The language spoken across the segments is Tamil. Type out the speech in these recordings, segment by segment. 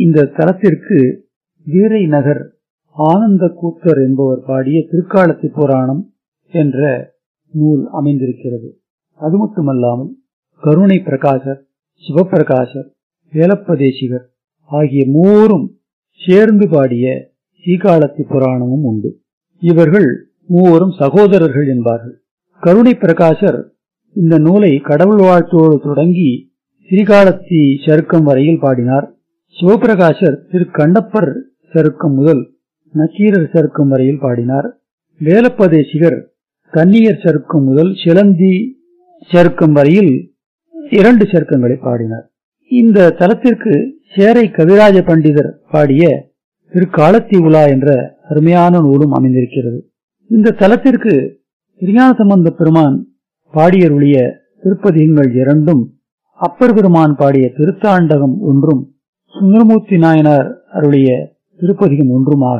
இந்த தலத்திற்கு வீரை நகர் ஆனந்த கூத்தர் என்பவர் பாடிய திருக்காலத்தி புராணம் என்ற நூல் அமைந்திருக்கிறது அது மட்டுமல்லாமல் கருணை பிரகாசர் சிவபிரகாசர் வேலப்பதேசிகர் ஆகிய மூவரும் சேர்ந்து பாடிய சீகாலத்தி புராணமும் உண்டு இவர்கள் மூவரும் சகோதரர்கள் என்பார்கள் கருணை பிரகாசர் இந்த நூலை கடவுள் வாழ்த்தோடு தொடங்கி ஸ்ரீகாலத்தி சருக்கம் வரையில் பாடினார் சிவபிரகாசர் திரு கண்ணப்பர் சருக்கம் முதல் நக்கீரர் சருக்கம் வரையில் பாடினார் வேலப்பதேசிகர் கன்னியர் சருக்கம் முதல் சிலந்தி சருக்கம் வரையில் இரண்டு சருக்கங்களை பாடினார் இந்த தலத்திற்கு சேரை கவிராஜ பண்டிதர் பாடிய திருக்காலத்தி உலா என்ற அருமையான நூலும் அமைந்திருக்கிறது இந்த தலத்திற்கு திருஞான சம்பந்த பெருமான் பாடியருளிய திருப்பதிகங்கள் இரண்டும் அப்பர் பெருமான் பாடிய திருத்தாண்டகம் ஒன்றும் சுந்தரமூர்த்தி நாயனார் அருளிய திருப்பதிகம் ஒன்றுமாக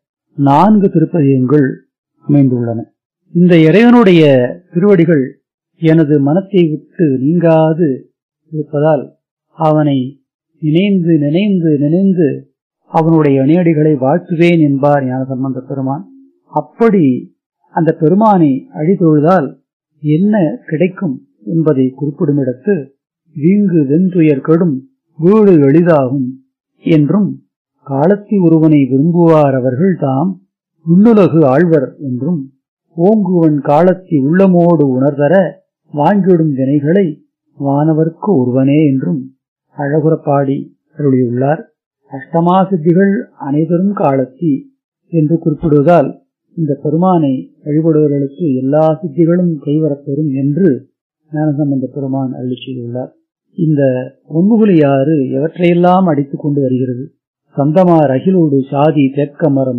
நான்கு திருப்பதிகங்கள் அமைந்துள்ளன இந்த இறைவனுடைய திருவடிகள் எனது மனத்தை விட்டு நீங்காது இருப்பதால் அவனை நினைந்து நினைந்து நினைந்து அவனுடைய இணையடிகளை வாழ்த்துவேன் என்பார் ஞானசம்பந்த பெருமான் அப்படி அந்த பெருமானை அழிதொழுதால் என்ன கிடைக்கும் என்பதை குறிப்பிடும் இடத்து வீங்கு வெந்துயர் கெடும் வீடு எளிதாகும் என்றும் காலத்தி ஒருவனை விரும்புவார் அவர்கள் தாம் விண்ணுலகு ஆழ்வர் என்றும் ஓங்குவன் காலத்தி உள்ளமோடு உணர்தர வாங்கிடும் வினைகளை வானவர்க்கு ஒருவனே என்றும் அழகுறப்பாடி அருளியுள்ளார் அஷ்டமா சித்திகள் அனைவரும் காலத்தி என்று குறிப்பிடுவதால் இந்த பெருமானை வழிபடுவர்களுக்கு எல்லா சித்திகளும் கைவரப்பெறும் என்று ஞானசம்பந்த பெருமான் அருளி செய்துள்ளார் இந்த ஒன்முகுலியாறு எவற்றையெல்லாம் அடித்துக் கொண்டு வருகிறது சந்தமார் அகிலோடு சாதி தெக்க மரம்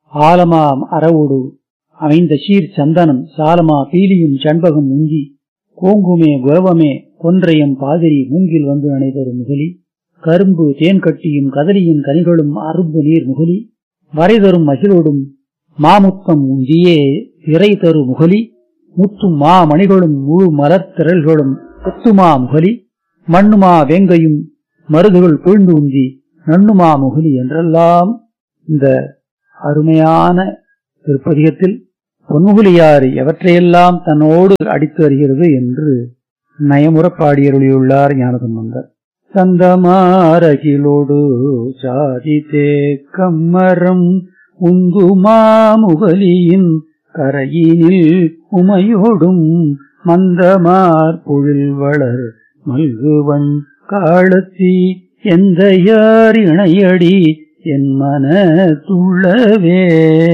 ஆலமாம் அறவோடு அமைந்த சீர் சந்தனம் சாலமா பீலியும் சண்பகம் முங்கி கோங்குமே குரவமே கொன்றையம் பாதிரி மூங்கில் வந்து அணைதரும் முகலி கரும்பு தேன் கட்டியும் கதலியின் கனிகளும் அரும்பு நீர் முகலி வரைதரும் மகிழோடும் மாமுத்தம் உஞ்சியே திரை தரு முகலி முத்தும் மா மணிகளும் முழு மலர் திரள்களும் கொத்துமா முகலி மண்ணுமா வேங்கையும் மருதுகள் புழ்ந்து உந்தி நண்ணுமா முகலி என்றெல்லாம் இந்த அருமையான திருப்பதிகத்தில் பொன்முகலியாறு எவற்றையெல்லாம் தன்னோடு அடித்து வருகிறது என்று நயமுற பாடியருளியுள்ளார் ஞானசம்பந்தர் சந்தமாரகிலோடு சாதி தேக்கம்மரம் உந்துமாமுகலியின் கரையினில் உமையோடும் மந்தமார் பொழில் வளர் மல்குவன் காலத்தி எந்த யார் இணையடி என் மன துள்ளவே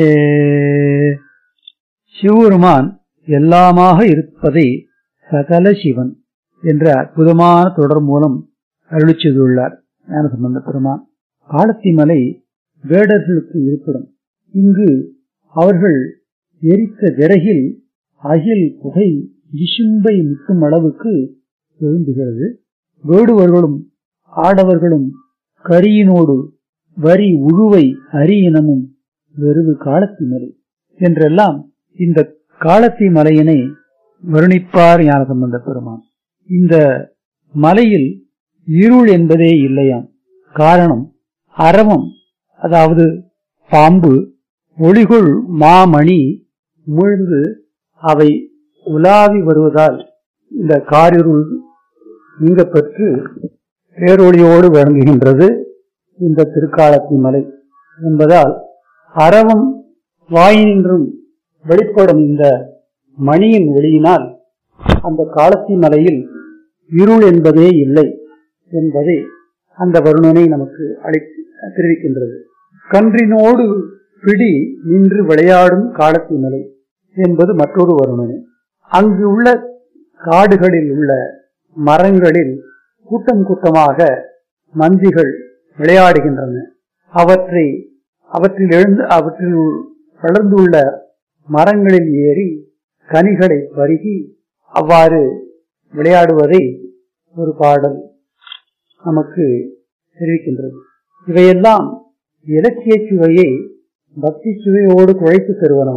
சிவபெருமான் எல்லாமாக இருப்பதை சகல சிவன் என்ற அற்புதமான தொடர் மூலம் அருளி செய்துள்ளார் ஞானசம்பந்த பெருமான் காலத்தி மலை வேடர்களுக்கு இருப்பிடம் இங்கு அவர்கள் எரித்த விறகில் அகில் புகை விசும்பை முட்டும் அளவுக்கு எழும்புகிறது வேடுவர்களும் ஆடவர்களும் கரியினோடு வரி உழுவை அரியனமும் வெறுவு காலத்தி மலை என்றெல்லாம் இந்த காலத்தி மலையினை வருணிப்பார் ஞானசம்பந்த பெருமான் இந்த மலையில் இருள் என்பதே இல்லையாம் காரணம் அரவம் அதாவது பாம்பு ஒளிகுள் மாமணி உமிழ்ந்து அவை உலாவி வருவதால் இந்த காரிருள் நீங்க பெற்று பேரொளியோடு விளங்குகின்றது இந்த திருக்காலத்தி மலை என்பதால் அரவம் வாயினின்றும் வெளிப்படும் இந்த மணியின் ஒளியினால் அந்த காலத்தி மலையில் இருள் என்பதே இல்லை என்பதை அந்த வருணனை நமக்கு அளி தெரிவிக்கின்றது கன்றினோடு பிடி நின்று விளையாடும் காலத்தி மலை என்பது மற்றொரு வருணனை அங்கு உள்ள காடுகளில் உள்ள மரங்களில் கூட்டம் கூட்டமாக மந்திகள் விளையாடுகின்றன அவற்றை அவற்றில் எழுந்து அவற்றில் வளர்ந்துள்ள மரங்களில் ஏறி கனிகளை பருகி அவ்வாறு விளையாடுவதை ஒரு பாடல் நமக்கு தெரிவிக்கின்றது இவையெல்லாம் இலக்கிய சுவையை பக்தி சுவையோடு குழைத்து தருவனவா